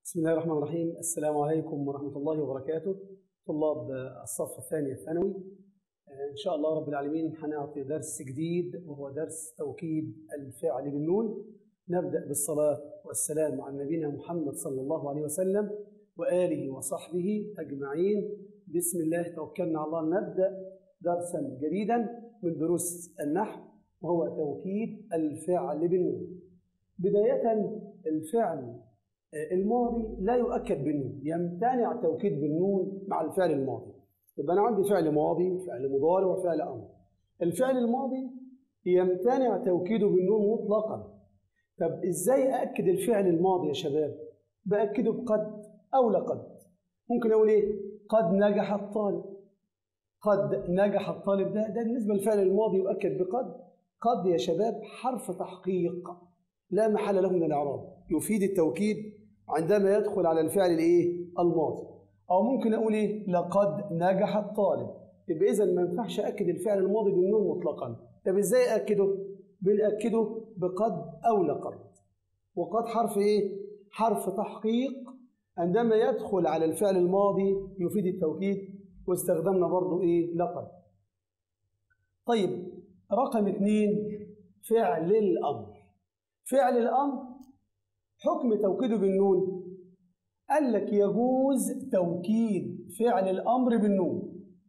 بسم الله الرحمن الرحيم السلام عليكم ورحمة الله وبركاته طلاب الصف الثاني الثانوي إن شاء الله رب العالمين هنعطي درس جديد وهو درس توكيد الفعل بالنون نبدأ بالصلاة والسلام على نبينا محمد صلى الله عليه وسلم وآله وصحبه أجمعين بسم الله توكلنا على الله نبدأ درسا جديدا من دروس النحو وهو توكيد الفعل بالنون بداية الفعل الماضي لا يؤكد بالنون يمتنع التوكيد بالنون مع الفعل الماضي يبقى انا عندي فعل ماضي فعل مضارع وفعل امر الفعل الماضي يمتنع توكيده بالنون مطلقا طب ازاي ااكد الفعل الماضي يا شباب باكده بقد او لقد ممكن اقول ايه قد نجح الطالب قد نجح الطالب ده ده بالنسبه للفعل الماضي يؤكد بقد قد يا شباب حرف تحقيق لا محل له من الاعراب يفيد التوكيد عندما يدخل على الفعل الايه الماضي او ممكن اقول ايه لقد نجح الطالب يبقى اذا ما ينفعش اكد الفعل الماضي بالنون مطلقا طب ازاي اكده بناكده بقد او لقد وقد حرف ايه حرف تحقيق عندما يدخل على الفعل الماضي يفيد التوكيد واستخدمنا برضو ايه لقد طيب رقم اثنين فعل الامر فعل الامر حكم توكيده بالنون قال لك يجوز توكيد فعل الامر بالنون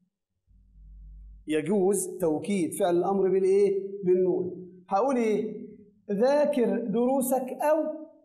يجوز توكيد فعل الامر بالايه بالنون هقول ايه ذاكر دروسك او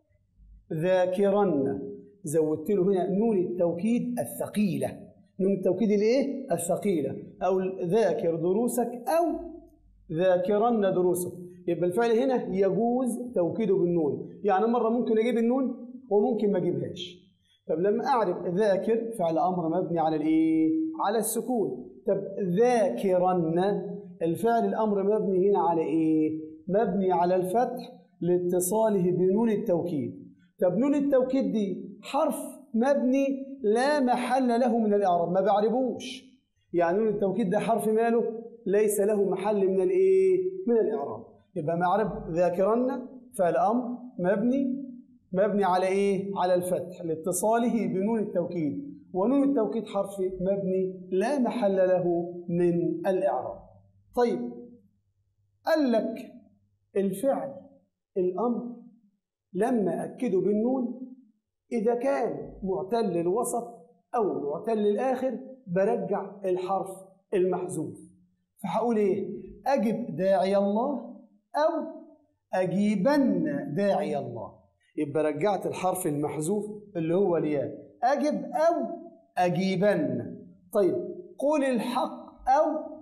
ذاكرن زودت له هنا نون التوكيد الثقيله نون التوكيد الايه الثقيله او ذاكر دروسك او ذاكرن دروسك يبقى الفعل هنا يجوز توكيده بالنون يعني مرة ممكن أجيب النون وممكن ما أجيبهاش طب لما أعرف ذاكر فعل أمر مبني على الإيه؟ على السكون طب ذاكرن الفعل الأمر مبني هنا على إيه؟ مبني على الفتح لاتصاله بنون التوكيد طب نون التوكيد دي حرف مبني لا محل له من الإعراب ما بعربوش يعني نون التوكيد ده حرف ماله ليس له محل من الإيه؟ من الإعراب يبقى معرب ذاكرن فعل امر مبني مبني على ايه؟ على الفتح لاتصاله بنون التوكيد ونون التوكيد حرف مبني لا محل له من الاعراب. طيب قال لك الفعل الامر لما اكده بالنون اذا كان معتل الوسط او معتل الاخر برجع الحرف المحذوف فهقول ايه؟ اجب داعي الله أو أجيبن داعي الله يبقى رجعت الحرف المحذوف اللي هو الياء أجب أو أجيبن طيب قول الحق أو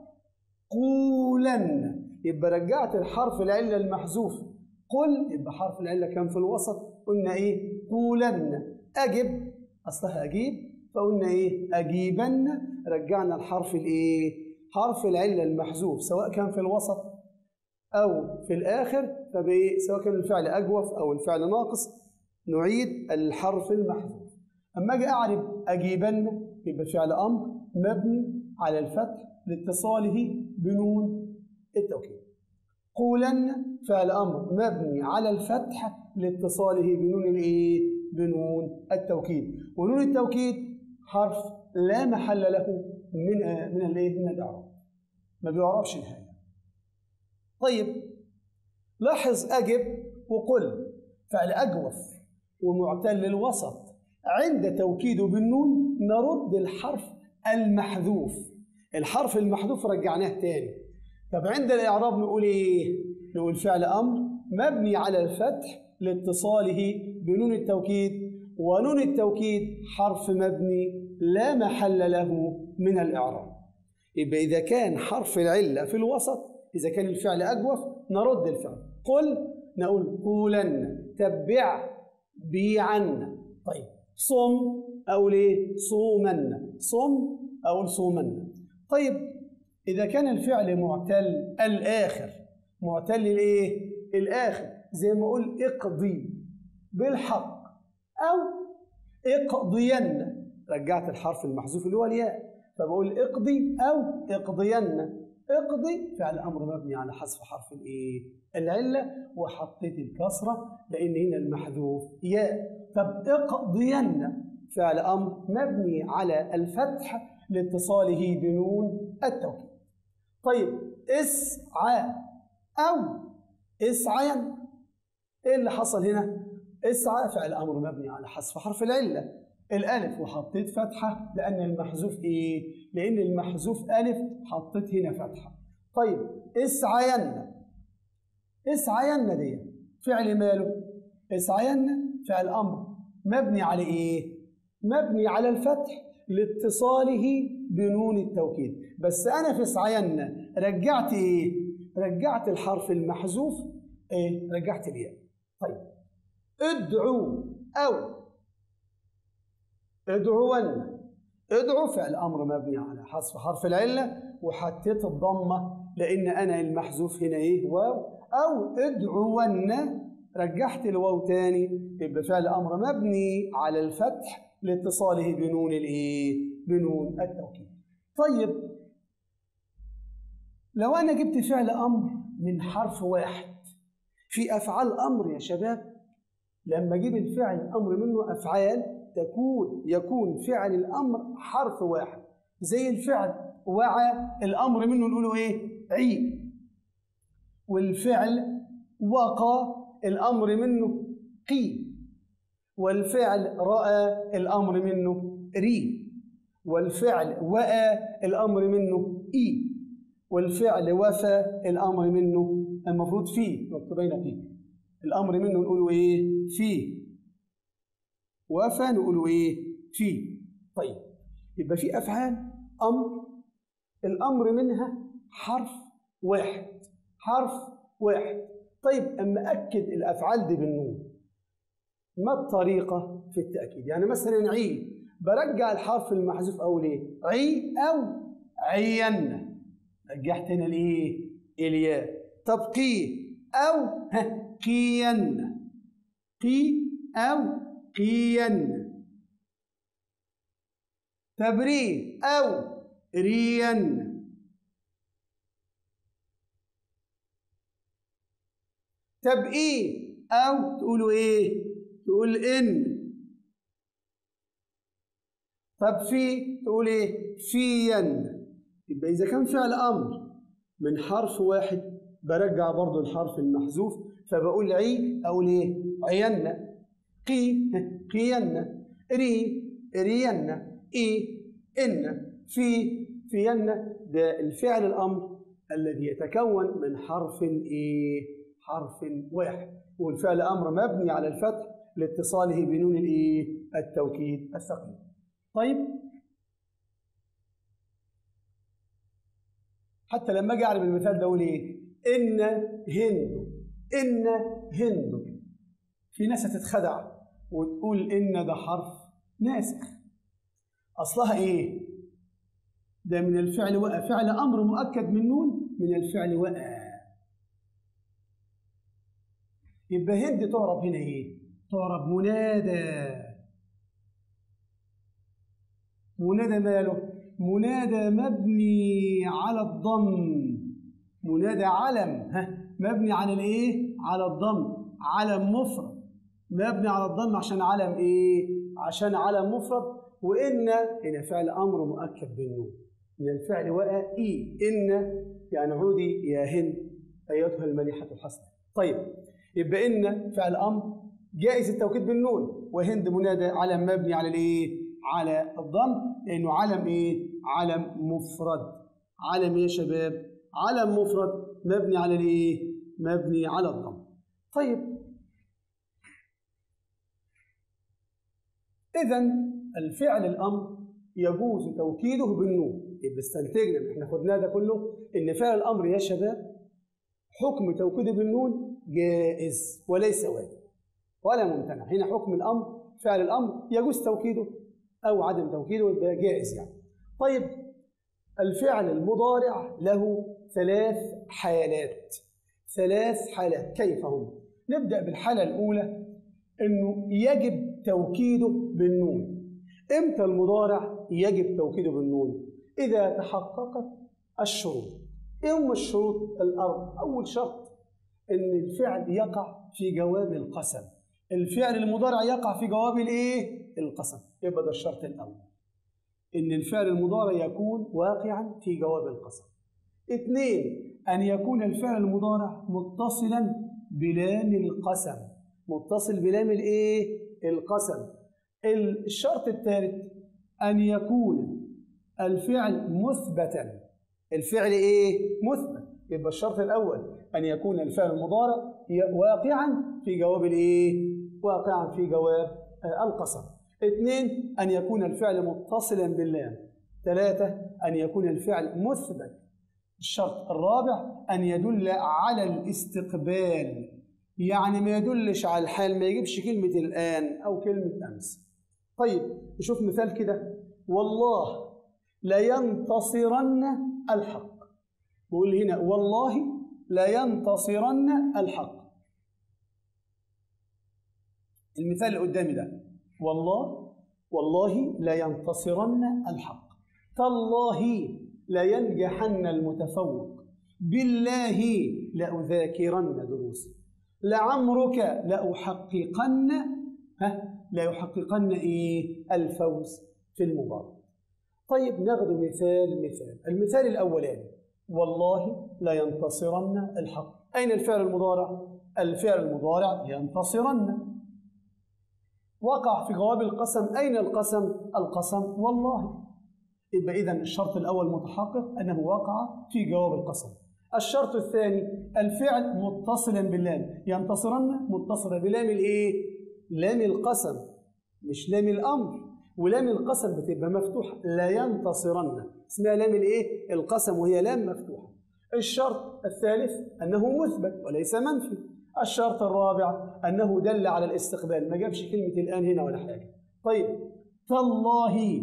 قولن يبقى رجعت الحرف العلة المحذوف قل يبقى حرف العلة كان في الوسط قلنا إيه قولن أجب أصلها أجيب فقلنا إيه أجيبن رجعنا الحرف الإيه حرف العلة المحذوف سواء كان في الوسط أو في الآخر فبإيه سواء كان الفعل أجوف أو الفعل ناقص نعيد الحرف المحذوف أما أجي أعرب أجيبن يبقى فعل أمر مبني على الفتح لاتصاله بنون التوكيد قولن فعل أمر مبني على الفتح لاتصاله بنون الإيه؟ بنون التوكيد ونون التوكيد حرف لا محل له من من الإيه؟ من الإعراب ما بيعرفش نهاية طيب لاحظ أجب وقل فعل أجوف ومعتل الوسط عند توكيده بالنون نرد الحرف المحذوف الحرف المحذوف رجعناه تاني طب عند الإعراب نقول إيه؟ نقول فعل أمر مبني على الفتح لاتصاله بنون التوكيد ونون التوكيد حرف مبني لا محل له من الإعراب يبقى إذا كان حرف العلة في الوسط إذا كان الفعل أجوف نرد الفعل قل نقول قولن تبع بيعن طيب صم أقول إيه صومن صم أقول صومن طيب إذا كان الفعل معتل الآخر معتل الإيه الآخر زي ما أقول اقضي بالحق أو اقضين رجعت الحرف المحذوف اللي هو الياء فبقول اقضي أو اقضين اقضي فعل امر مبني على حذف حرف الايه العله وحطيت الكسره لان هنا المحذوف ياء طب اقضين فعل أمر مبني على الفتح لاتصاله بنون التوكيد طيب اسعى أو اسعين ايه اللي حصل هنا؟ اسعى فعل امر مبني على حذف حرف العله الالف وحطيت فتحه لان المحذوف ايه؟ لان المحذوف الف حطيت هنا فتحه طيب اسعين اسعين دي فعل ماله؟ اسعين فعل امر مبني على ايه؟ مبني على الفتح لاتصاله بنون التوكيد بس انا في اسعين رجعت ايه؟ رجعت الحرف المحذوف ايه؟ رجعت الياء طيب ادعو او ادعون ادعو فعل امر مبني على حذف حرف العله وحطيت الضمه لان انا المحذوف هنا ايه واو او ادعون رجحت الواو تاني يبقى فعل امر مبني على الفتح لاتصاله بنون الايه بنون التوكيد طيب لو انا جبت فعل امر من حرف واحد في افعال امر يا شباب لما اجيب الفعل الامر منه افعال تكون يكون فعل الامر حرف واحد زي الفعل وعى الامر منه نقوله ايه عي والفعل وقى الامر منه قي والفعل راى الامر منه ري والفعل وأى الامر منه اي والفعل وفى الامر منه المفروض فيه مكتوبين فيه الامر منه نقوله ايه فيه وفى نقوله ايه فيه طيب يبقى في افعال امر الامر منها حرف واحد حرف واحد طيب اما اكد الافعال دي بالنون ما الطريقه في التاكيد يعني مثلا عي برجع الحرف المحذوف او ليه عي او عين رجعت هنا الايه الياء طب قي او ها قين قي او قين تبريد او ريا تبقي او تقولوا ايه تقول ان طب في تقول ايه فيا يبقى اذا كان فعل امر من حرف واحد برجع برضو الحرف المحذوف فبقول عي اقول ايه عينا قي قينا ري رينا اي ان في فينا ده الفعل الامر الذي يتكون من حرف ايه حرف واحد والفعل امر مبني على الفتح لاتصاله بنون الايه التوكيد الثقيل طيب حتى لما اجي اعرف المثال ده اقول ايه ان هند ان هند في ناس هتتخدع وتقول ان ده حرف ناسخ اصلها ايه ده من الفعل وقع فعل امر مؤكد من نون من الفعل وقع يبقى هند تعرب هنا ايه تعرب منادى منادى ماله منادى مبني على الضم منادى علم ها مبني على الايه على الضم علم مفرد مبني على الضم عشان علم ايه عشان علم مفرد وان هنا فعل امر مؤكد بالنون من الفعل وقع اي ان يعني عودي يا هند ايتها المليحه الحسنه طيب يبقى ان فعل امر جائز التوكيد بالنون وهند منادى علم مبني على الايه على الضم لانه علم ايه علم مفرد علم ايه يا شباب علم مفرد مبني على الايه مبني على الضم طيب اذا الفعل الامر يجوز توكيده بالنون يبقى استنتجنا احنا خدناه ده كله ان فعل الامر يا شباب حكم توكيده بالنون جائز وليس واجب ولا ممتنع هنا حكم الامر فعل الامر يجوز توكيده او عدم توكيده يبقى جائز يعني طيب الفعل المضارع له ثلاث حالات ثلاث حالات كيف هم نبدا بالحاله الاولى انه يجب توكيده بالنون امتى المضارع يجب توكيده بالنون اذا تحققت الشروط ايه هم الشروط الاربع اول شرط ان الفعل يقع في جواب القسم الفعل المضارع يقع في جواب الايه القسم يبقى ده الشرط الاول ان الفعل المضارع يكون واقعا في جواب القسم اثنين ان يكون الفعل المضارع متصلا بلام القسم متصل بلام الايه القسم الشرط الثالث ان يكون الفعل مثبتا الفعل ايه مثبت يبقى الشرط الاول ان يكون الفعل المضارع واقعا في جواب الايه واقعا في جواب القسم اثنين ان يكون الفعل متصلا باللام ثلاثه ان يكون الفعل مثبت الشرط الرابع ان يدل على الاستقبال يعني ما يدلش على الحال ما يجيبش كلمه الان او كلمه امس طيب نشوف مثال كده والله لينتصرن الحق بقول هنا والله لينتصرن الحق المثال اللي قدامي ده والله والله لينتصرن الحق تالله لينجحن المتفوق بالله لأذاكرن دروسي لعمرك لأحققن ها ليحققن إيه الفوز في المباراة طيب ناخذ مثال مثال المثال الأولاني والله لينتصرن الحق أين الفعل المضارع؟ الفعل المضارع ينتصرن وقع في جواب القسم أين القسم؟ القسم والله يبقى إذا الشرط الأول متحقق أنه وقع في جواب القسم الشرط الثاني الفعل متصلا باللام ينتصرن متصلة بلام الإيه؟ لام القسم مش لام الأمر ولام القسم بتبقى مفتوحة لا ينتصرن اسمها لام الإيه؟ القسم وهي لام مفتوحة الشرط الثالث أنه مثبت وليس منفي الشرط الرابع أنه دل على الاستقبال ما جابش كلمة الآن هنا ولا حاجة طيب تالله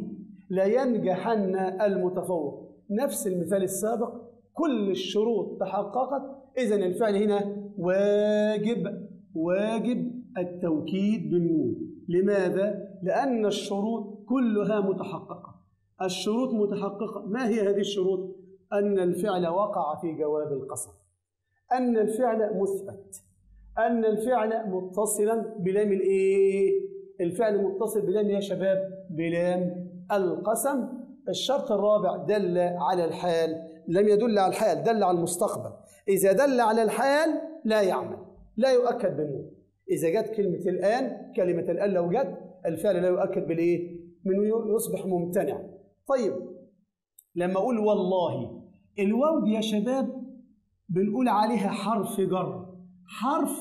لينجحن المتفوق نفس المثال السابق كل الشروط تحققت إذا الفعل هنا واجب واجب التوكيد بالنون لماذا؟ لأن الشروط كلها متحققة الشروط متحققة ما هي هذه الشروط؟ أن الفعل وقع في جواب القسم أن الفعل مثبت أن الفعل متصلا بلام الإيه؟ الفعل متصل بلام يا شباب بلام القسم الشرط الرابع دل على الحال لم يدل على الحال دل على المستقبل إذا دل على الحال لا يعمل لا يؤكد بالنون إذا جت كلمة الآن كلمة الآن لو جت الفعل لا يؤكد بالإيه؟ من يصبح ممتنع طيب لما أقول والله الواو دي يا شباب بنقول عليها حرف جر حرف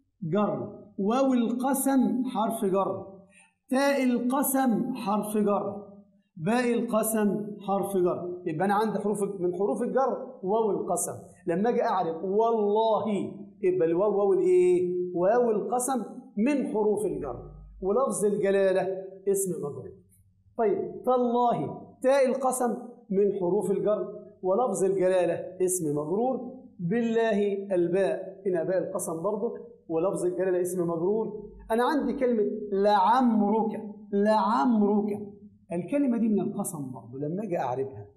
جر واو القسم حرف جر تاء القسم حرف جر باء القسم حرف جر يبقى انا عندي حروف من حروف الجر واو القسم لما اجي اعرف والله يبقى الواو واو الايه واو القسم من حروف الجر ولفظ الجلاله اسم مجرور طيب تالله تاء القسم من حروف الجر ولفظ الجلاله اسم مجرور بالله الباء هنا باء القسم برضه ولفظ الجلاله اسم مجرور انا عندي كلمه لعمرك لعمرك الكلمه دي من القسم برضه لما اجي اعرفها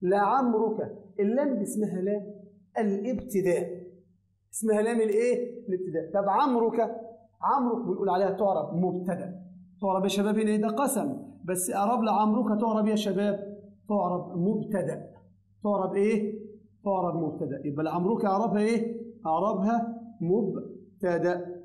لعمرك اللام دي اسمها لام الابتداء اسمها لام الايه الابتداء طب عمرك عمرك بنقول عليها تعرب مبتدا تعرب يا شباب هنا ده قسم بس اعرب لعمرك تعرب يا شباب تعرب مبتدا تعرب ايه تعرب مبتدا يبقى لعمرك اعربها ايه اعربها مبتدا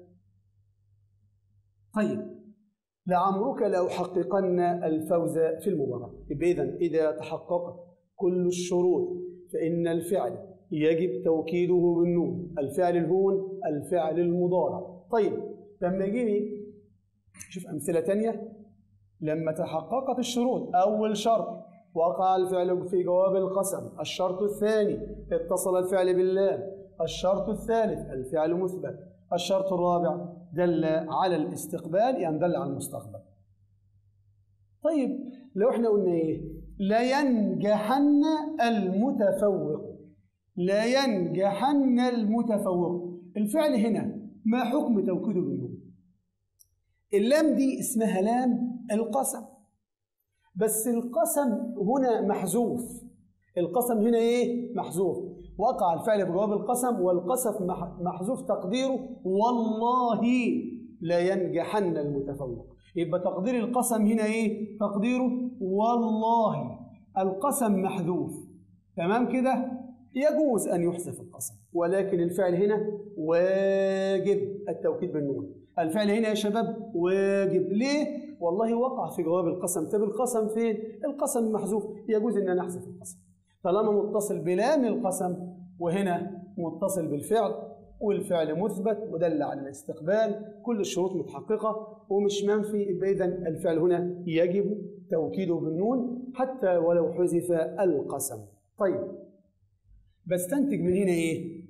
طيب لعمرك لأحققن الفوز في المباراة يبقى إذا إذا تحققت كل الشروط فإن الفعل يجب توكيده بالنون الفعل الهون الفعل المضارع طيب لما يجيني شوف أمثلة تانية لما تحققت الشروط أول شرط وقع الفعل في جواب القسم الشرط الثاني اتصل الفعل باللام الشرط الثالث الفعل مثبت الشرط الرابع دل على الاستقبال يعني دل على المستقبل طيب لو احنا قلنا ايه لينجحن المتفوق لينجحن المتفوق الفعل هنا ما حكم توكيده بالنون اللام دي اسمها لام القسم بس القسم هنا محذوف القسم هنا ايه محذوف وقع الفعل بجواب القسم والقسم محذوف تقديره والله لا ينجحن المتفوق يبقى تقدير القسم هنا ايه تقديره والله القسم محذوف تمام كده يجوز ان يحذف القسم ولكن الفعل هنا واجب التوكيد بالنون الفعل هنا يا شباب واجب ليه والله وقع في جواب القسم طب القسم فين القسم محذوف يجوز ان نحذف القسم طالما متصل بلام القسم وهنا متصل بالفعل والفعل مثبت ودل على الاستقبال كل الشروط متحققة ومش منفي يبقى إذا الفعل هنا يجب توكيده بالنون حتى ولو حذف القسم طيب بستنتج من هنا إيه؟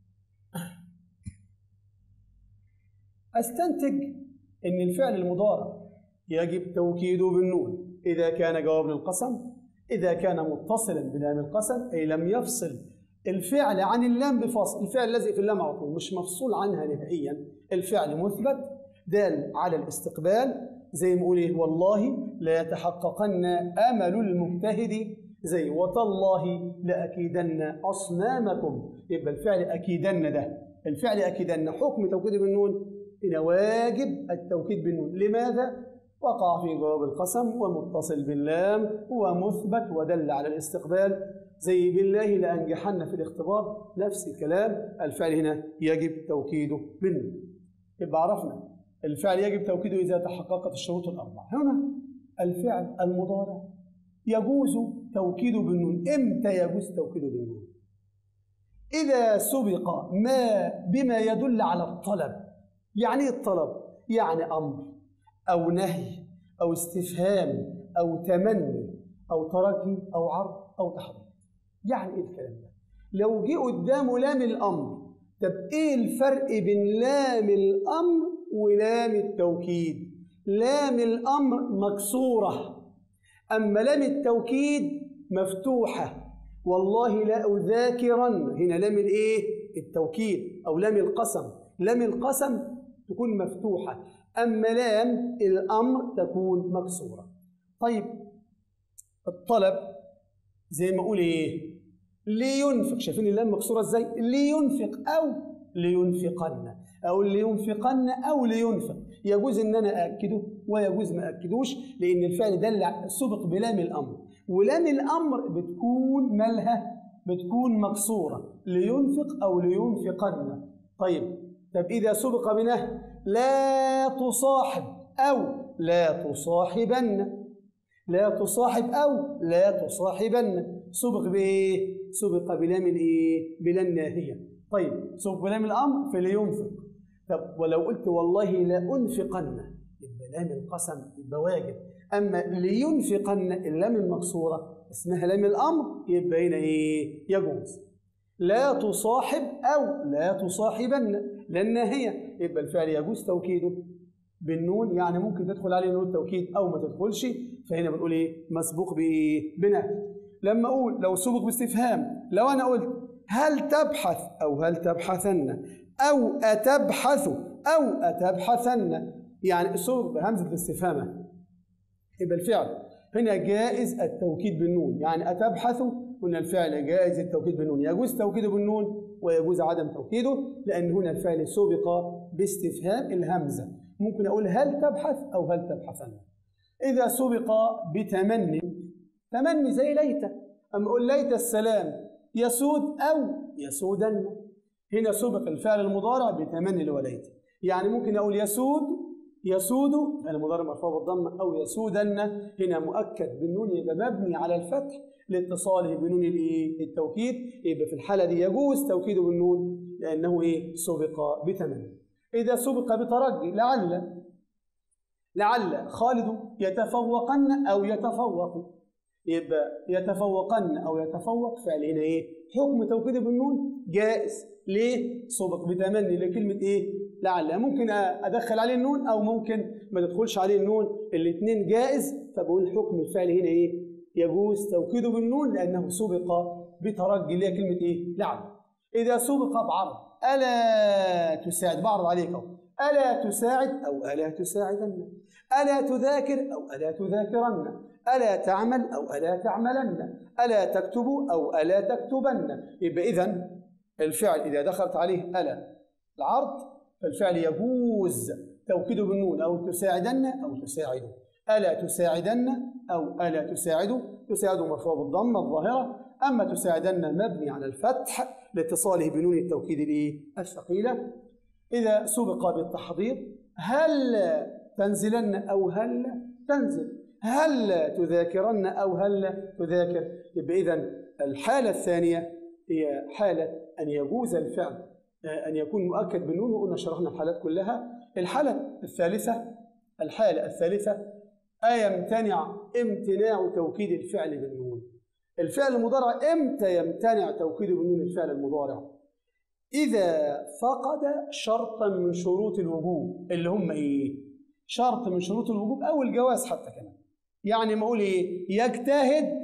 أستنتج إن الفعل المضارع يجب توكيده بالنون إذا كان جواب للقسم إذا كان متصلا بلام القسم أي لم يفصل الفعل عن اللام بفصل الفعل لازق في اللام على طول مش مفصول عنها نهائيا الفعل مثبت دال على الاستقبال زي ما يقول ايه والله لا يتحققن امل المجتهد زي وتالله لاكيدن اصنامكم يبقى الفعل اكيدن ده الفعل اكيدن حكم توكيد بالنون هنا واجب التوكيد بالنون لماذا وقع في جواب القسم ومتصل باللام ومثبت ودل على الاستقبال زي بالله لأنجحن في الاختبار نفس الكلام الفعل هنا يجب توكيده بالنون يبقى عرفنا الفعل يجب توكيده إذا تحققت الشروط الأربعة هنا الفعل المضارع يجوز توكيده بالنون إمتى يجوز توكيده بالنون إذا سبق ما بما يدل على الطلب يعني إيه الطلب يعني أمر أو نهي أو استفهام أو تمني أو ترجي أو عرض أو تحضير يعني إيه الكلام ده؟ لو جه قدامه لام الأمر طب إيه الفرق بين لام الأمر ولام التوكيد؟ لام الأمر مكسورة أما لام التوكيد مفتوحة والله لا أذاكرن هنا لام الإيه؟ التوكيد أو لام القسم لام القسم تكون مفتوحة أما لام الأمر تكون مكسورة طيب الطلب زي ما أقول إيه لينفق شايفين اللام مكسورة إزاي لينفق أو لينفقن أو لينفقن أو لينفق يجوز إن أنا أأكده ويجوز ما أأكدوش لأن الفعل دل سبق بلام الأمر ولام الأمر بتكون مالها بتكون مكسورة لينفق أو لينفقن طيب طب إذا سبق بنهي لا تصاحب أو لا تصاحبن لا تصاحب أو لا تصاحبن سبق بإيه؟ سبق بلام الإيه؟ بلا الناهية طيب سبق بلام الأمر فلينفق طب ولو قلت والله لا أنفقن يبقى لام القسم يبقى واجب أما لينفقن اللام المكسورة اسمها لام الأمر يبقى هنا إيه؟ يجوز لا تصاحب أو لا تصاحبن لأن هي يبقى الفعل يجوز توكيده بالنون يعني ممكن تدخل عليه نون توكيد أو ما تدخلش فهنا بنقول إيه مسبوق بإيه بنهي لما أقول لو سبق باستفهام لو أنا قلت هل تبحث أو هل تبحثن أو أتبحث أو أتبحثن يعني سبق بهمزة الاستفهام يبقى الفعل هنا جائز التوكيد بالنون يعني أتبحث قلنا الفعل جائز التوكيد بالنون يجوز توكيده بالنون ويجوز عدم توكيده لأن هنا الفعل سبق باستفهام الهمزة ممكن أقول هل تبحث أو هل تبحثن إذا سبق بتمني تمني زي ليت أما أقول ليت السلام يسود أو يسودن هنا سبق الفعل المضارع بتمني لوليت يعني ممكن أقول يسود يسود المضارع مرفوع بالضمة أو يسودن هنا مؤكد بالنون يبقى مبني على الفتح لاتصاله بنون الايه التوكيد يبقى في الحاله دي يجوز توكيده بالنون لانه ايه سبق بتمني اذا سبق بترجي لعل لعل خالد يتفوقن او يتفوق يبقى يتفوقن او يتفوق فعل هنا ايه حكم توكيده بالنون جائز ليه سبق بتمني لكلمه ايه لعل ممكن ادخل عليه النون او ممكن ما تدخلش عليه النون الاثنين جائز فبقول حكم الفعل هنا ايه يجوز توكيده بالنون لأنه سبق بترجي اللي هي كلمة إيه؟ لعب إذا سبق بعرض ألا تساعد بعرض عليك أو ألا تساعد أو ألا تساعدن ألا تذاكر أو ألا تذاكرن ألا تعمل أو ألا تعملن ألا تكتب أو ألا تكتبن يبقى إذن الفعل إذا دخلت عليه ألا العرض فالفعل يجوز توكيده بالنون أو تساعدن أو تساعدوا ألا تساعدن أو ألا تساعدوا تساعد مرفوع بالضمة الظاهرة أما تساعدن مبني على الفتح لاتصاله بنون التوكيد الثقيلة إذا سبق بالتحضير هل تنزلن أو هل تنزل هل تذاكرن أو هل تذاكر يبقى إذا الحالة الثانية هي حالة أن يجوز الفعل أن يكون مؤكد بالنون وقلنا شرحنا الحالات كلها الحالة الثالثة الحالة الثالثة أيمتنع امتناع توكيد الفعل بالنون الفعل المضارع امتى يمتنع توكيده بالنون الفعل المضارع إذا فقد شرطا من شروط الوجوب اللي هم إيه؟ شرط من شروط الوجوب أو الجواز حتى كمان يعني ما أقول إيه؟ يجتهد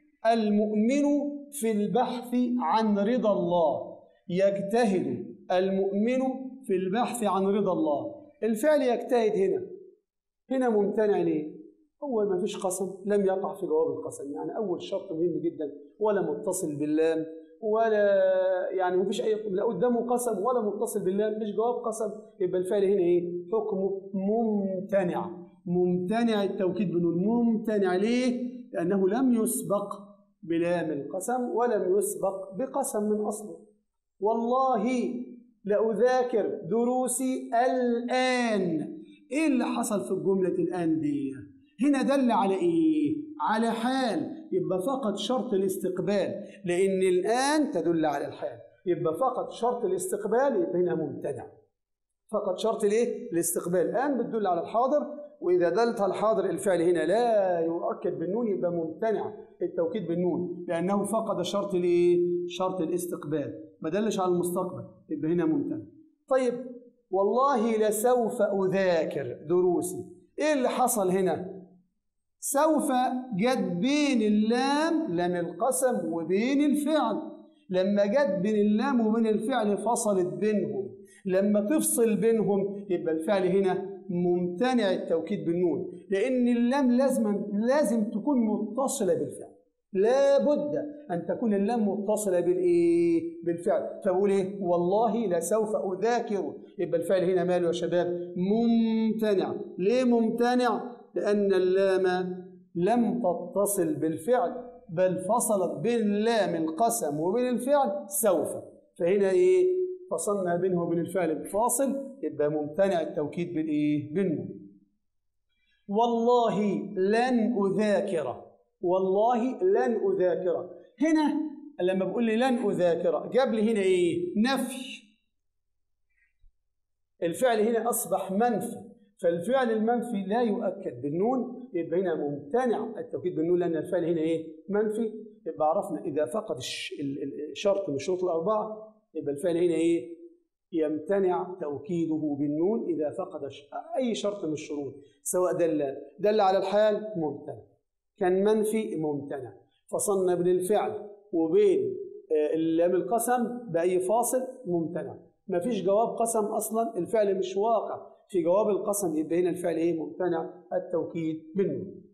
المؤمن في البحث عن رضا الله يجتهد المؤمن في البحث عن رضا الله الفعل يجتهد هنا هنا ممتنع ليه؟ هو ما فيش قسم لم يقع في جواب القسم يعني أول شرط مهم جدا ولا متصل باللام ولا يعني ما فيش أي لا قدامه قسم ولا متصل باللام مش جواب قسم يبقى الفعل هنا إيه؟ حكمه ممتنع ممتنع التوكيد بنون ممتنع ليه؟ لأنه لم يسبق بلام القسم ولم يسبق بقسم من أصله والله لأذاكر دروسي الآن إيه اللي حصل في الجملة الآن دي؟ هنا دل على إيه؟ على حال يبقى فقط شرط الاستقبال لأن الآن تدل على الحال يبقى فقط شرط الاستقبال يبقى هنا ممتنع فقط شرط الايه؟ الاستقبال الآن بتدل على الحاضر وإذا دلت على الحاضر الفعل هنا لا يؤكد بالنون يبقى ممتنع التوكيد بالنون لأنه فقد شرط الايه؟ شرط الاستقبال ما دلش على المستقبل يبقى هنا ممتنع طيب والله لسوف أذاكر دروسي إيه اللي حصل هنا؟ سوف جت بين اللام لام القسم وبين الفعل لما جت بين اللام وبين الفعل فصلت بينهم لما تفصل بينهم يبقى الفعل هنا ممتنع التوكيد بالنون لأن اللام لازم لازم تكون متصلة بالفعل لابد أن تكون اللام متصلة بالإيه؟ بالفعل فبقول إيه؟ والله لسوف أذاكر يبقى الفعل هنا ماله يا شباب؟ ممتنع ليه ممتنع؟ لأن اللام لم تتصل بالفعل بل فصلت بين لام القسم وبين الفعل سوف فهنا إيه؟ فصلنا بينه وبين الفعل بفاصل يبقى ممتنع التوكيد بالإيه؟ بالنون والله لن أذاكر والله لن أذاكر هنا لما بقول لي لن أذاكر جاب لي هنا إيه؟ نفي الفعل هنا أصبح منفي فالفعل المنفي لا يؤكد بالنون يبقى هنا ممتنع التوكيد بالنون لأن الفعل هنا إيه؟ منفي يبقى عرفنا إذا فقد شرط من الشروط الأربعة يبقى الفعل هنا إيه؟ يمتنع توكيده بالنون إذا فقد أي شرط من الشروط سواء دل دل على الحال ممتنع كان منفي ممتنع فصلنا بين الفعل وبين لام القسم بأي فاصل ممتنع ما فيش جواب قسم أصلا الفعل مش واقع في جواب القسم يبقى هنا الفعل إيه ممتنع التوكيد بالنون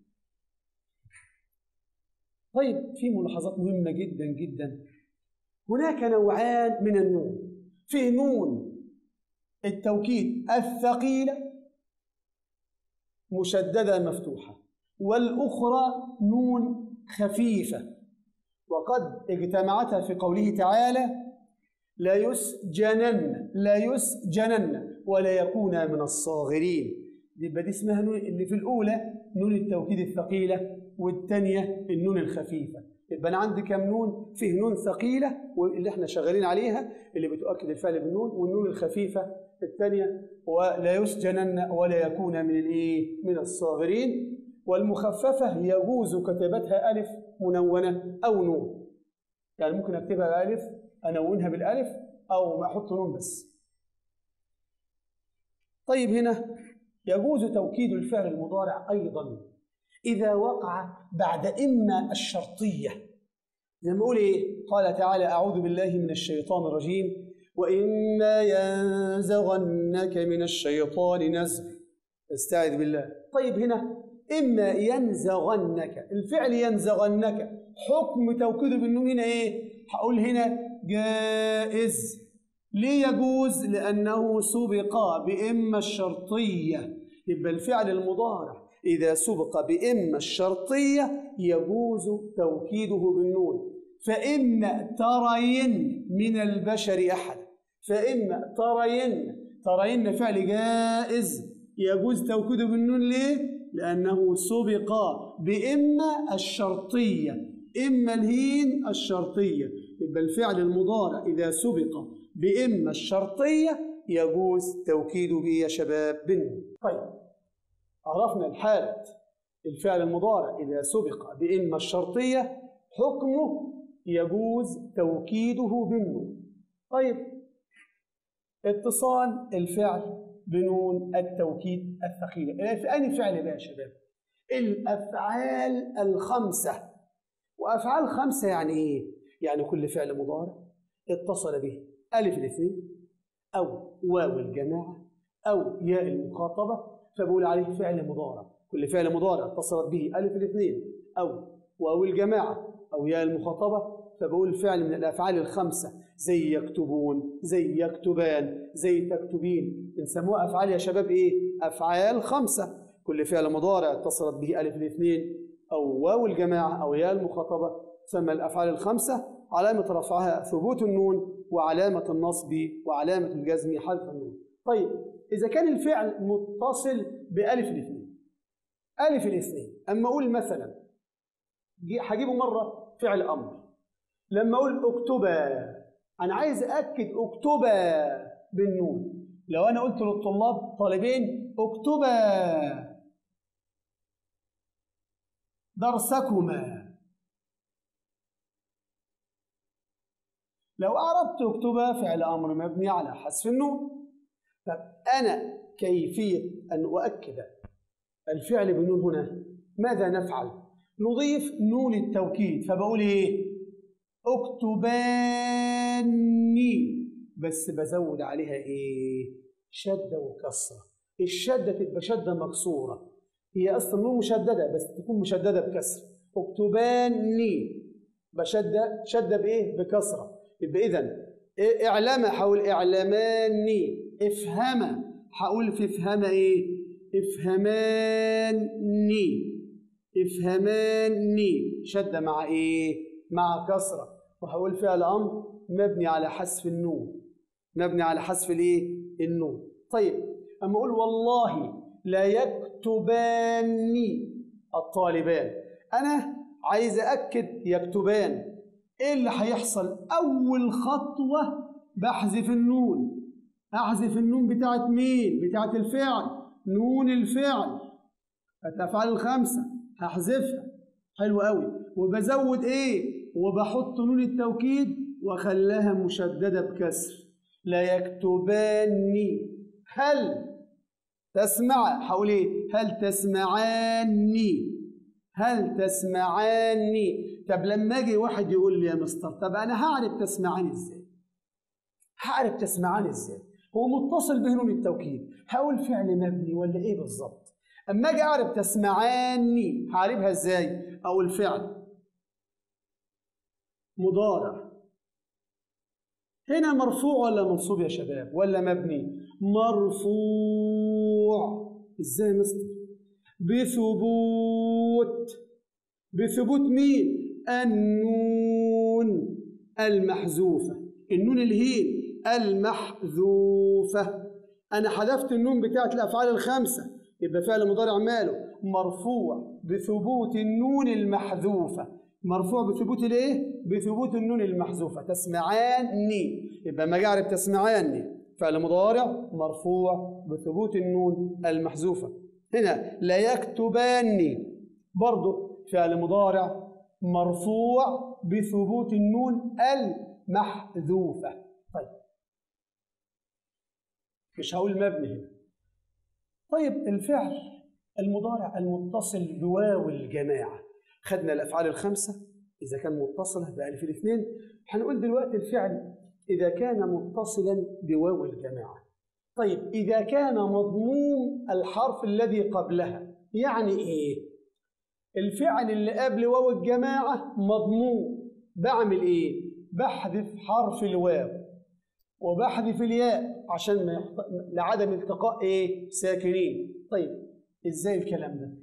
طيب في ملاحظات مهمة جدا جدا هناك نوعان من النون في نون التوكيد الثقيلة مشددة مفتوحة والأخرى نون خفيفة وقد اجتمعتا في قوله تعالى لا يسجنن لا يسجنن ولا يكون من الصاغرين يبقى دي اسمها نون اللي في الأولى نون التوكيد الثقيلة والثانية النون الخفيفة يبقى أنا عندي كام نون؟ فيه نون ثقيلة واللي احنا شغالين عليها اللي بتؤكد الفعل بالنون والنون الخفيفة الثانية ولا يسجنن ولا يكون من الايه؟ من الصاغرين والمخففة يجوز كتابتها ألف منونة أو نون يعني ممكن أكتبها ألف أنونها بالألف أو أحط نون بس طيب هنا يجوز توكيد الفعل المضارع أيضا إذا وقع بعد إما الشرطية زي ما إيه؟ قال تعالى أعوذ بالله من الشيطان الرجيم وإما ينزغنك من الشيطان نزغ استعذ بالله طيب هنا إما ينزغنك الفعل ينزغنك حكم توكيده بالنون هنا إيه؟ هقول هنا جائز ليه يجوز لأنه سبق بإما الشرطية يبقى الفعل المضارع إذا سبق بإما الشرطية يجوز توكيده بالنون فإما ترين من البشر أحد فإما ترين ترين فعل جائز يجوز توكيده بالنون ليه؟ لأنه سبق بإما الشرطية إما الهين الشرطية يبقى الفعل المضارع إذا سبق بإما الشرطية يجوز توكيده به يا شباب بالنون طيب عرفنا الحالة الفعل المضارع إذا سبق بإما الشرطية حكمه يجوز توكيده بالنون طيب اتصال الفعل بنون التوكيد الثقيلة في أي فعل بقى يا شباب الأفعال الخمسة وأفعال خمسة يعني إيه؟ يعني كل فعل مضارع اتصل به ألف الاثنين أو واو الجماعة أو ياء المخاطبة فبقول عليه فعل مضارع كل فعل مضارع اتصلت به ألف الاثنين أو واو الجماعة أو ياء المخاطبة فبقول فعل من الأفعال الخمسة زي يكتبون زي يكتبان زي تكتبين بنسموها أفعال يا شباب إيه؟ أفعال خمسة كل فعل مضارع اتصلت به ألف الاثنين أو واو الجماعة أو ياء المخاطبة تسمى الأفعال الخمسة علامة رفعها ثبوت النون وعلامة النصب وعلامة الجزم حذف النون طيب إذا كان الفعل متصل بألف الاثنين ألف الاثنين أما أقول مثلا هجيبه مرة فعل أمر لما أقول اكتبا أنا عايز أكد اكتبا بالنون لو أنا قلت للطلاب طالبين اكتبا درسكما لو أعربت اكتبا فعل أمر مبني على حذف النون طب أنا كيفية أن أؤكد الفعل بنون هنا ماذا نفعل؟ نضيف نون التوكيد فبقول إيه؟ اكتباني بس بزود عليها إيه؟ شدة وكسرة الشدة تبقى شدة مكسورة هي أصلا نون مشددة بس تكون مشددة بكسر اكتباني بشدة شدة بإيه؟ بكسرة يبقى إذا اعلم حول اعلماني افهم هقول في افهم ايه افهماني افهماني شدة مع ايه مع كسرة وهقول فعل امر مبني على حذف النون مبني على حذف الايه النون طيب اما اقول والله لا يكتباني الطالبان انا عايز اكد يكتبان ايه اللي هيحصل اول خطوه بحذف النون احذف النون بتاعت مين بتاعت الفعل نون الفعل الافعال الخمسه هحذفها حلو قوي وبزود ايه وبحط نون التوكيد واخليها مشدده بكسر لا يكتباني هل تسمع هقول ايه هل تسمعاني هل تسمعاني طب لما اجي واحد يقول لي يا مستر طب انا هعرف تسمعاني ازاي هعرف تسمعاني ازاي هو متصل به نون التوكيد هقول فعل مبني ولا ايه بالظبط اما اجي اعرف تسمعاني هعرفها ازاي او الفعل مضارع هنا مرفوع ولا منصوب يا شباب ولا مبني مرفوع ازاي يا مستر بثبوت بثبوت مين النون المحذوفة النون الهين المحذوفة أنا حذفت النون بتاعت الأفعال الخمسة يبقى فعل مضارع ماله مرفوع بثبوت النون المحذوفة مرفوع بثبوت الايه؟ بثبوت النون المحذوفة تسمعاني يبقى ما اعرف تسمعاني فعل مضارع مرفوع بثبوت النون المحذوفة هنا لا يكتباني برضه فعل مضارع مرفوع بثبوت النون المحذوفة طيب مش هقول مبني هنا طيب الفعل المضارع المتصل بواو الجماعة خدنا الأفعال الخمسة إذا كان متصلة بألف الاثنين هنقول دلوقتي الفعل إذا كان متصلا بواو الجماعة طيب إذا كان مضموم الحرف الذي قبلها يعني إيه؟ الفعل اللي قبل واو الجماعة مضموم بعمل إيه؟ بحذف حرف الواو وبحذف الياء عشان ما يحط... لعدم التقاء ايه ساكنين طيب ازاي الكلام ده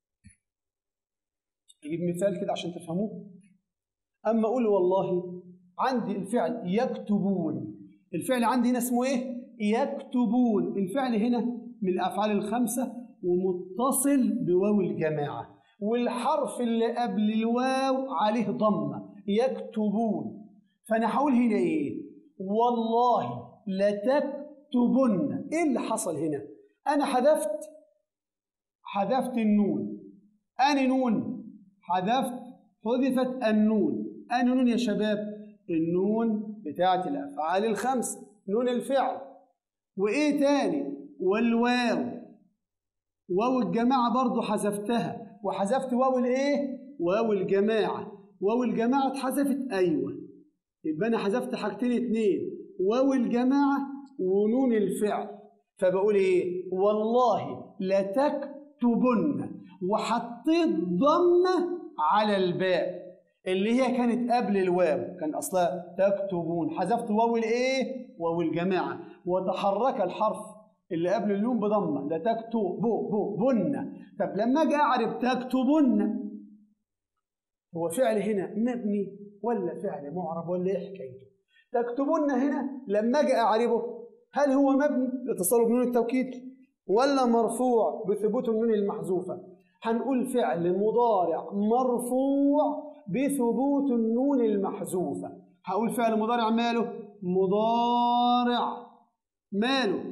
اجيب مثال كده عشان تفهموه اما اقول والله عندي الفعل يكتبون الفعل عندي هنا اسمه ايه يكتبون الفعل هنا من الافعال الخمسه ومتصل بواو الجماعه والحرف اللي قبل الواو عليه ضمه يكتبون فانا هقول هنا ايه والله لتكتبن ايه اللي حصل هنا انا حذفت حذفت النون اني نون حذفت حذفت النون اني نون يا شباب النون بتاعت الافعال الخمسه نون الفعل وايه تاني والواو واو الجماعه برضو حذفتها وحذفت واو الايه واو الجماعه واو الجماعه اتحذفت ايوه يبقى انا حذفت حاجتين اتنين واو الجماعه ونون الفعل فبقول ايه والله لتكتبن وحطيت ضمه على الباء اللي هي كانت قبل الواو كان اصلها تكتبون حذفت واو الايه واو الجماعه وتحرك الحرف اللي قبل اللون بضمه ده تكتب بو بو بن طب لما اجي اعرب تكتبن هو فعل هنا مبني ولا فعل معرب ولا ايه حكايته تكتبن هنا لما اجي اعربه هل هو مبني لاتصاله بنون التوكيد ولا مرفوع بثبوت النون المحذوفه هنقول فعل مضارع مرفوع بثبوت النون المحذوفه هقول فعل مضارع ماله مضارع ماله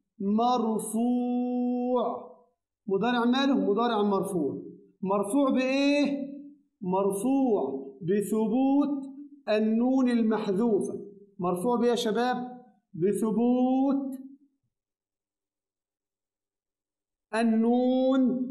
مرفوع مضارع ماله مضارع مرفوع مرفوع بايه مرفوع بثبوت النون المحذوفه مرفوع بايه يا شباب بثبوت النون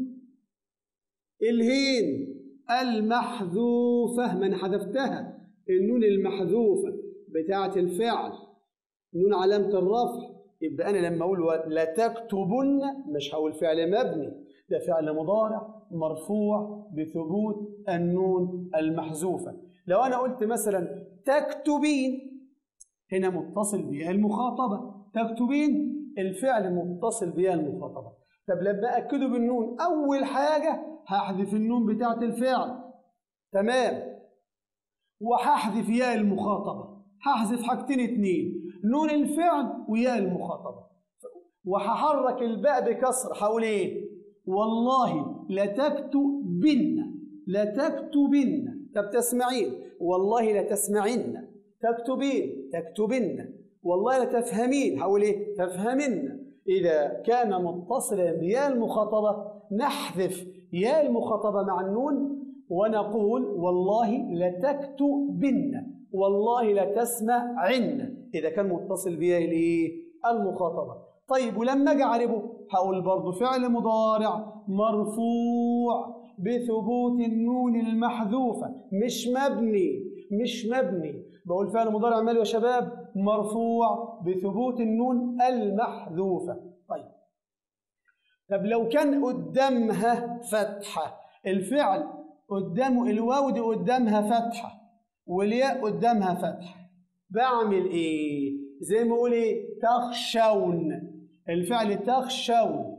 الهين المحذوفة من حذفتها النون المحذوفة بتاعة الفعل نون علامة الرفع يبقى أنا لما أقول لتكتبن مش هقول فعل مبني ده فعل مضارع مرفوع بثبوت النون المحذوفة لو أنا قلت مثلا تكتبين هنا متصل بها المخاطبة تكتبين الفعل متصل بها المخاطبة طب لما أكده بالنون أول حاجة هحذف النون بتاعة الفعل تمام وهحذف ياء المخاطبة هحذف حاجتين اتنين نون الفعل وياء المخاطبة وهحرك الباء بكسر هقول ايه والله لتكتبن لتكتبن طب تسمعين والله لتسمعن تكتبين تكتبن والله لتفهمين هقول ايه تفهمن اذا كان متصلا بياء المخاطبه نحذف ياء المخاطبه مع النون ونقول والله لتكتبن والله لتسمعن اذا كان متصل بياء الايه المخاطبه طيب ولما اجي اعربه هقول برضه فعل مضارع مرفوع بثبوت النون المحذوفه مش مبني مش مبني بقول فعل مضارع ماله يا شباب مرفوع بثبوت النون المحذوفه طيب طب لو كان قدامها فتحه الفعل قدامه الواو دي قدامها فتحه والياء قدامها فتحه بعمل ايه زي ما اقول ايه تخشون الفعل تخشون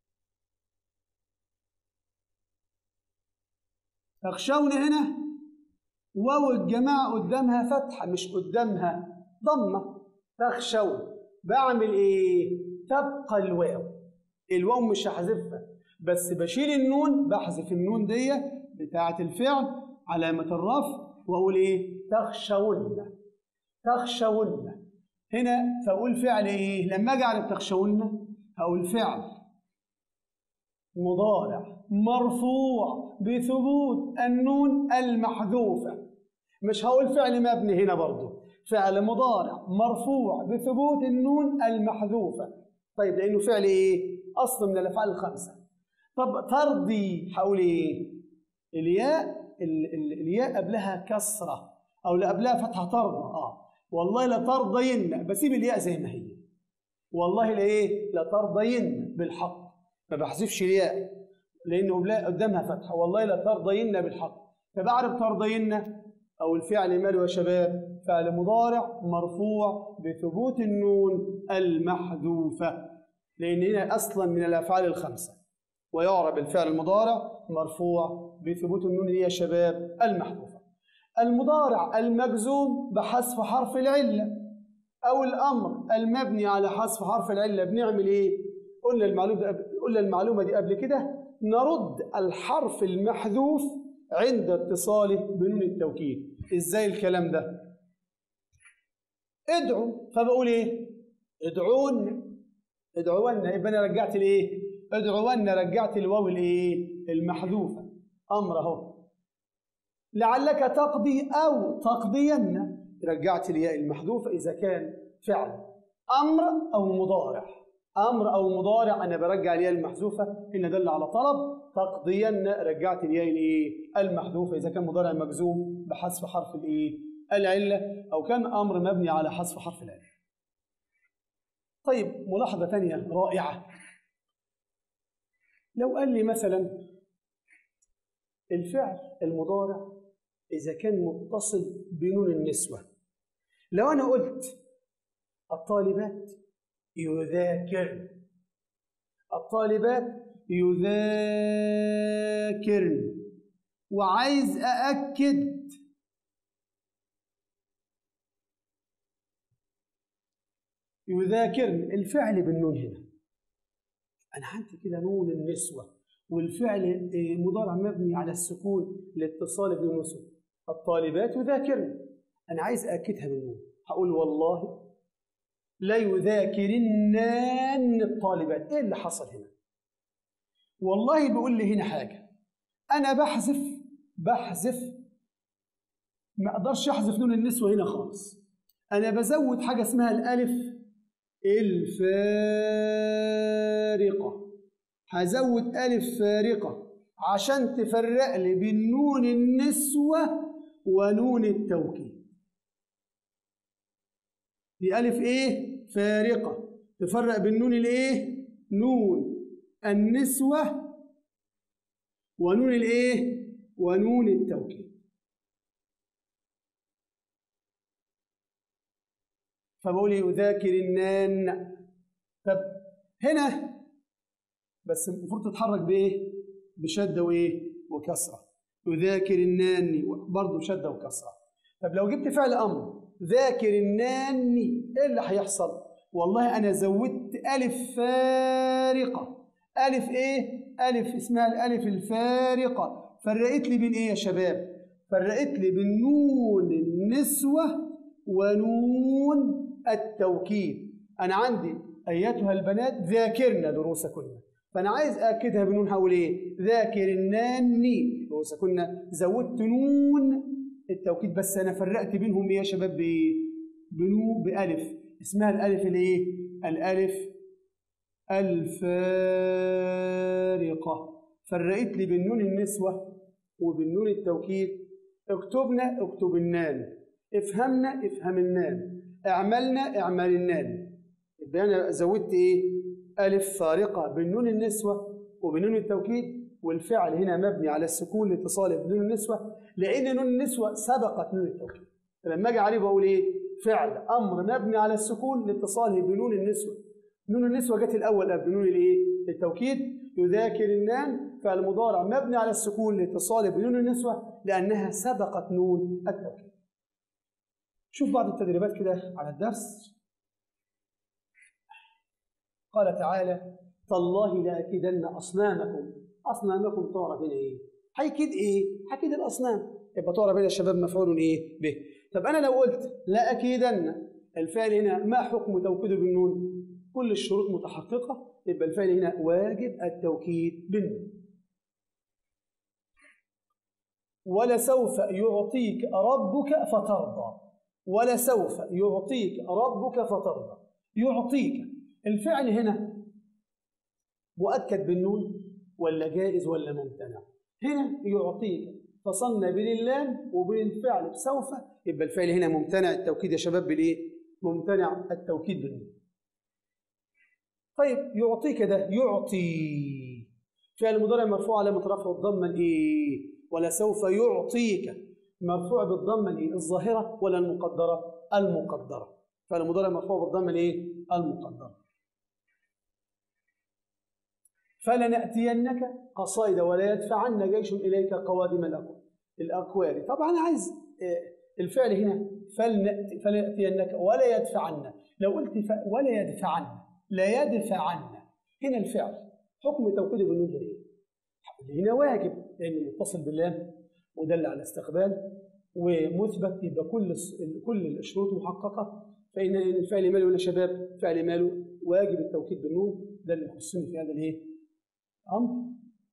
تخشون هنا واو الجماعة قدامها فتحة مش قدامها ضمة تخشون بعمل ايه تبقى الواو الواو مش هحذفها بس بشيل النون بحذف النون دي بتاعة الفعل علامة الرفع واقول ايه تخشون تخشون هنا فاقول فعل ايه لما اجي اعرف تخشون هقول فعل مضارع مرفوع بثبوت النون المحذوفه مش هقول فعل مبني هنا برضه فعل مضارع مرفوع بثبوت النون المحذوفه طيب لانه فعل ايه اصل من الافعال الخمسه طب ترضي هقول ايه الياء ال ال الياء قبلها كسره او اللي قبلها فتحه ترضى اه والله لترضين بسيب الياء زي ما هي والله لايه لترضين بالحق ما بحذفش الياء لانه قدامها فتحه والله لترضين بالحق فبعرف ترضين أو الفعل ماله يا شباب فعل مضارع مرفوع بثبوت النون المحذوفة لأن هنا أصلا من الأفعال الخمسة ويعرب الفعل المضارع مرفوع بثبوت النون هي يا شباب المحذوفة المضارع المجزوم بحذف حرف العلة أو الأمر المبني على حذف حرف العلة بنعمل إيه؟ قلنا المعلومة قلنا المعلومة دي قبل كده نرد الحرف المحذوف عند اتصاله بنون التوكيد ازاي الكلام ده ادعوا فبقول ايه ادعون ادعونا يبقى انا رجعت الايه ادعونا رجعت الواو الايه المحذوفه امر اهو لعلك تقضي او تقضين رجعت الياء المحذوفه اذا كان فعل امر او مضارع امر او مضارع انا برجع الياء المحذوفه ان دل على طلب تقضين رجعت الياء الايه المحذوفه اذا كان مضارع مجزوم بحذف حرف الايه العله او كان امر مبني على حذف حرف العله طيب ملاحظه ثانيه رائعه لو قال لي مثلا الفعل المضارع اذا كان متصل بنون النسوه لو انا قلت الطالبات يذاكرن الطالبات يذاكرن وعايز أأكد يذاكرن الفعل بالنون هنا أنا عندي كده نون النسوة والفعل مضارع مبني على السكون لاتصال بالنسوة الطالبات يذاكرن أنا عايز أأكدها بالنون هقول والله لا يذاكرنان الطالبات إيه اللي حصل هنا والله بيقول لي هنا حاجة أنا بحذف بحذف ما أقدرش أحذف نون النسوة هنا خالص أنا بزود حاجة اسمها الألف الفارقة هزود ألف فارقة عشان تفرق لي بين نون النسوة ونون التوكيد دي ألف إيه؟ فارقة تفرق بين نون الإيه؟ نون النسوة ونون الإيه؟ ونون التوكيد فبقول يذاكر النان طب هنا بس المفروض تتحرك بإيه؟ بشدة وإيه؟ وكسرة يذاكر النان برضه شدة وكسرة طب لو جبت فعل أمر ذاكر الناني ايه اللي هيحصل والله انا زودت الف فارقه الف ايه الف اسمها الالف الفارقه فرقت لي بين ايه يا شباب فرقت لي بين نون النسوه ونون التوكيد انا عندي ايتها البنات ذاكرنا دروسكن فانا عايز اكدها بنون هقول ايه ذاكر الناني دروسكن زودت نون التوكيد بس انا فرقت بينهم ايه يا شباب بايه؟ بنو بالف اسمها الالف الايه؟ الالف الفارقه فرقت لي بين نون النسوه وبين نون التوكيد اكتبنا اكتب النان افهمنا افهم النان اعملنا اعمل النان يبقى انا زودت ايه؟ الف فارقه بين نون النسوه وبين نون التوكيد والفعل هنا مبني على السكون لاتصاله بنون النسوة لأن نون النسوة سبقت نون التوكيد فلما أجي عليه بقول إيه؟ فعل أمر مبني على السكون لاتصاله بنون النسوة نون النسوة جت الأول قبل نون الإيه؟ التوكيد يذاكر النان فعل مضارع مبني على السكون لاتصاله بنون النسوة لأنها سبقت نون التوكيد شوف بعض التدريبات كده على الدرس قال تعالى تالله لأكيدن أصنامكم اصنامكم تعرف هنا ايه؟ هيكيد ايه؟ هيكيد الاصنام يبقى تعرف هنا يا شباب مفعول ايه؟ به طب انا لو قلت لا اكيدن الفعل هنا ما حكم توكيده بالنون؟ كل الشروط متحققه يبقى الفعل هنا واجب التوكيد بالنون ولسوف يعطيك ربك فترضى ولسوف يعطيك ربك فترضى يعطيك الفعل هنا مؤكد بالنون ولا جائز ولا ممتنع هنا يعطيك فصلنا بين اللام وبين الفعل بسوف يبقى الفعل هنا ممتنع التوكيد يا شباب بالايه ممتنع التوكيد بالنون طيب يعطيك ده يعطي فعل مضارع مرفوع علامة رفعه الضمة الايه ولا سوف يعطيك مرفوع بالضمه الايه الظاهره ولا المقدره المقدره فعل المضارع مرفوع بالضمه الايه المقدره فلنأتينك قصائد ولا يدفعن جيش إليك قوادم الأقوال الأقوال طبعا عايز الفعل هنا فلنأتي فلنأتينك ولا يدفعن لو قلت ولا يدفعن لا يدفعن هنا الفعل حكم توكيده بالنون هنا ايه؟ هنا واجب لأنه متصل باللام ودل على استقبال ومثبت يبقى كل كل الشروط محققة فإن الفعل ماله يا شباب فعل ماله واجب التوكيد بالنون ده اللي يخصني في هذا الايه؟ أمر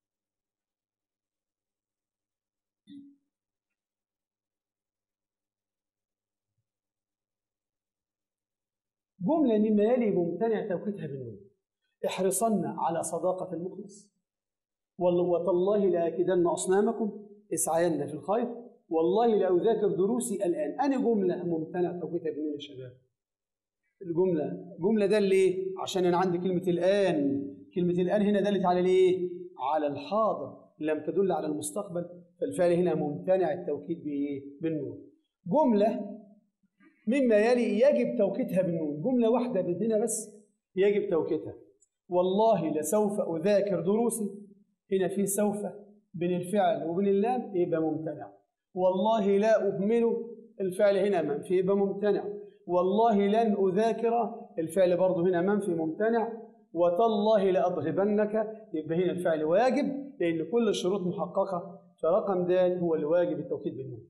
جملة مما يلي ممتنع توكيدها بالنون احرصن على صداقة المخلص وتالله لآكدن أصنامكم اسعين في الخير والله لأذاكر دروسي الآن أنا جملة ممتنع توكيدها بالنون يا شباب الجملة جملة ده ليه؟ عشان أنا عندي كلمة الآن كلمة الآن هنا دلت على الإيه؟ على الحاضر لم تدل على المستقبل فالفعل هنا ممتنع التوكيد بإيه؟ بالنون جملة مما يلي يجب توكيدها بالنون جملة واحدة بدنا بس يجب توكيدها والله لسوف أذاكر دروسي هنا في سوف بين الفعل وبين اللام يبقى ممتنع والله لا أهمل الفعل هنا منفي يبقى ممتنع والله لن أذاكر الفعل برضه هنا منفي ممتنع وتالله لأضربنك يبقى هنا الفعل واجب لأن كل الشروط محققة فرقم د هو الواجب التوكيد بالنون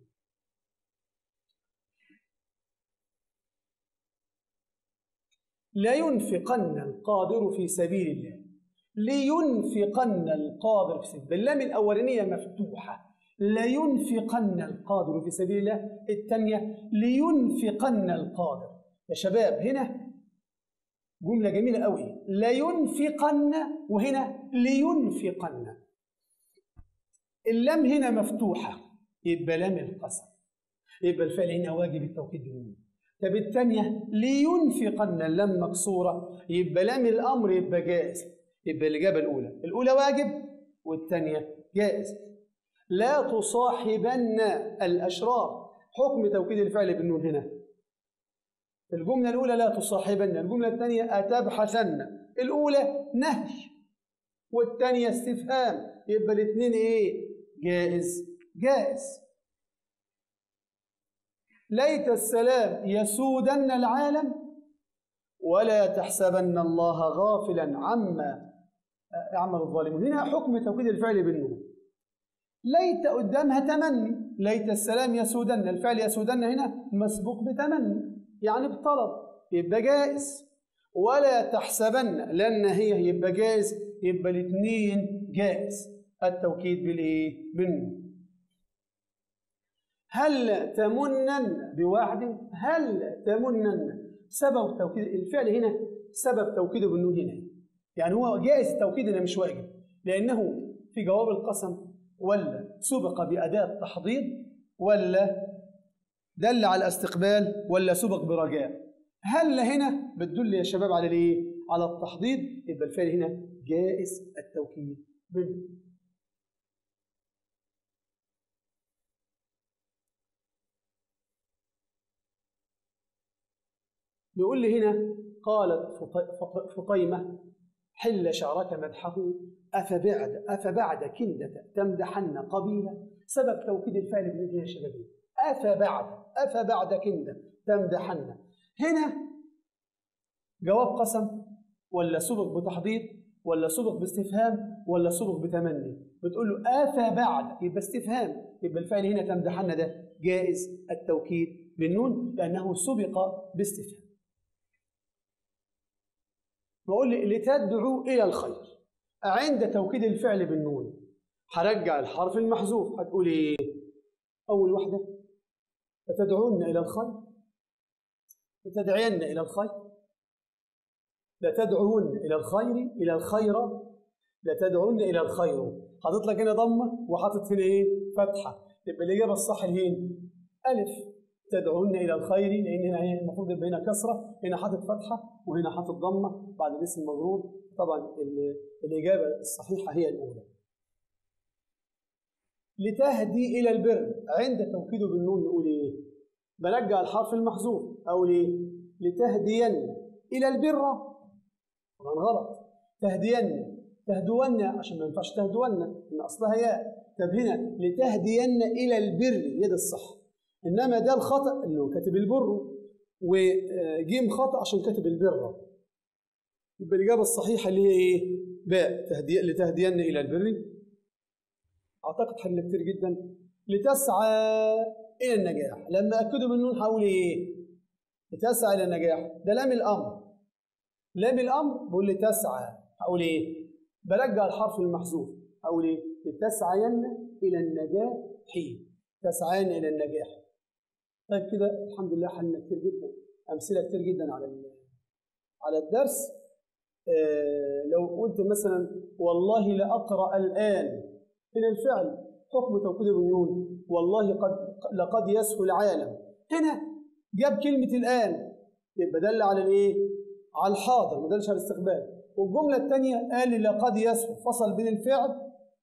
لا ينفقن القادر في سبيل الله لينفقن القادر في سبيل الله باللام الأولانية مفتوحة لا ينفقن القادر في سبيل الله الثانية لينفقن القادر يا شباب هنا جملة جميلة قوي لا ينفقن وهنا لينفقن اللام هنا مفتوحة يبقى لام القسم يبقى الفعل هنا واجب التوكيد بالنون طب الثانية لينفقن اللام مكسورة يبقى لام الأمر يبقى جائز يبقى الإجابة الأولى الأولى واجب والثانية جائز لا تصاحبن الأشرار حكم توكيد الفعل بالنون هنا الجملة الأولى لا تصاحبن الجملة الثانية أتبحثن الأولى نهي والثانية استفهام يبقى الاثنين إيه جائز جائز ليت السلام يسودن العالم ولا تحسبن الله غافلا عما يعمل الظالمون هنا حكم توكيد الفعل بالنون ليت قدامها تمني ليت السلام يسودن الفعل يسودن هنا مسبوق بتمني يعني بطلب يبقى جائز ولا تحسبن لان هي يبقى جائز يبقى الاثنين جائز التوكيد بالايه بالنون هل تمنن بوعد هل تمنن سبب توكيد الفعل هنا سبب توكيده بالنون هنا يعني هو جائز التوكيد هنا مش واجب لانه في جواب القسم ولا سبق بأداة تحضيض ولا دل على الاستقبال ولا سبق برجاء هل هنا بتدل يا شباب على الايه على التحضيض يبقى الفعل هنا جائز التوكيد منه بيقول لي هنا قالت فطيمة حل شعرك مدحه أفبعد أفبعد كندة تمدحن قبيلة سبب توكيد الفعل بالنسبة يا شباب أفبعد أفبعد كندة تمدحن هنا جواب قسم ولا سبق بتحضيض ولا سبق باستفهام ولا سبق بتمني بتقول له أفبعد يبقى استفهام يبقى الفعل هنا تمدحن ده جائز التوكيد بالنون لأنه سبق باستفهام بقول لي لتدعو إلى الخير عند توكيد الفعل بالنون هرجع الحرف المحذوف هتقول ايه اول واحده لتدعون الى الخير لتدعين الى الخير لتدعون الى الخير الى الخير لتدعون الى الخير حاطط لك هنا ضمه وحاطط هنا ايه فتحه يبقى الاجابه الصح هين الف تدعون الى الخير لان هنا المفروض يبقى هنا كسره هنا حاطط فتحه وهنا حاطط ضمه بعد الاسم المجرور طبعا الإجابة الصحيحة هي الأولى لتهدي إلى البر عند توكيده بالنون نقول إيه؟ برجع الحرف المحذوف أقول إيه؟ لتهدين إلى البر طبعا غلط تهدين تهدون عشان ما ينفعش تهدون إن أصلها ياء طب هنا لتهدين إلى البر يد الصح إنما ده الخطأ إنه كاتب البر وجيم خطأ عشان كاتب البر يبقى الإجابة الصحيحة اللي هي إيه؟ باء تهدي لتهدين إلى البر أعتقد حل كتير جدا لتسعى إلى النجاح لما أكدوا بالنون هقول إيه؟ لتسعى إلى النجاح ده لام الأمر لام الأمر بقول لتسعى هقول إيه؟ برجع الحرف المحذوف هقول إيه؟ لتسعين إلى النجاح حين تسعين إلى النجاح طيب كده الحمد لله حلنا كتير جدا أمثلة كتير جدا على على الدرس آه لو قلت مثلا والله لأقرأ الآن هنا الفعل حكم توكيد بالنون والله قد لقد يسهو العالم هنا جاب كلمة الآن يبقى دل على الإيه؟ على الحاضر ما دلش على الاستقبال والجملة الثانية قال لي لقد يسهو فصل بين الفعل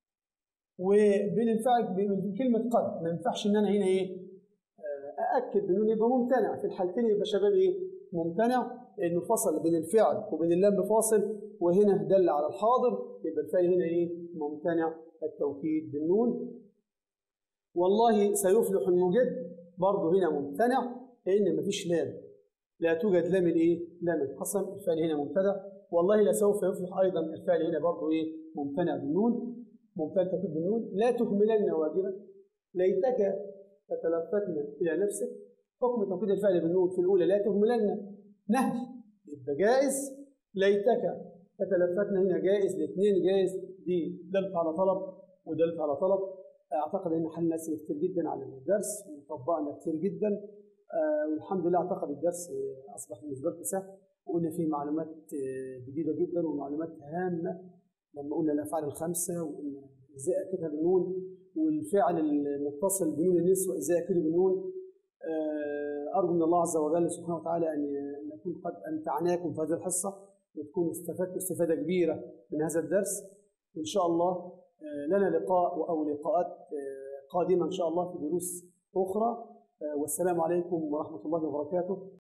وبين الفعل بين كلمة قد ما ينفعش إن أنا هنا إيه؟ أأكد بالنون يبقى ممتنع في الحالتين يبقى شباب إيه؟ ممتنع لأنه فصل بين الفعل وبين اللام بفاصل وهنا دل على الحاضر يبقى الفعل هنا إيه؟ ممتنع التوكيد بالنون والله سيفلح المجد برضه هنا ممتنع لان مفيش لام لا توجد لام الايه؟ لام القسم الفعل هنا مبتدا والله لسوف يفلح ايضا الفعل هنا برضه ايه؟ ممتنع بالنون ممتنع التوكيد بالنون لا تهملن واجبا ليتك تتلفتن الى نفسك حكم توكيد الفعل بالنون في الاولى لا تهملن نهي يبقى جائز ليتك تتلفتن هنا جائز الاثنين جائز دي دلت على طلب ودلت على طلب اعتقد ان حلنا اسئله كتير جدا على الدرس وطبقنا كتير جدا آه والحمد لله اعتقد الدرس اصبح بالنسبه لكم سهل وقلنا فيه معلومات جديده جدا ومعلومات هامه لما قلنا الافعال الخمسه وقلنا ازاي اكدها بالنون والفعل المتصل بنون النسوه ازاي اكده بالنون آه ارجو من الله عز وجل سبحانه وتعالى ان نكون قد امتعناكم في هذه الحصه وتكونوا استفدتوا استفاده كبيره من هذا الدرس وان شاء الله لنا لقاء او لقاءات قادمه ان شاء الله في دروس اخرى والسلام عليكم ورحمه الله وبركاته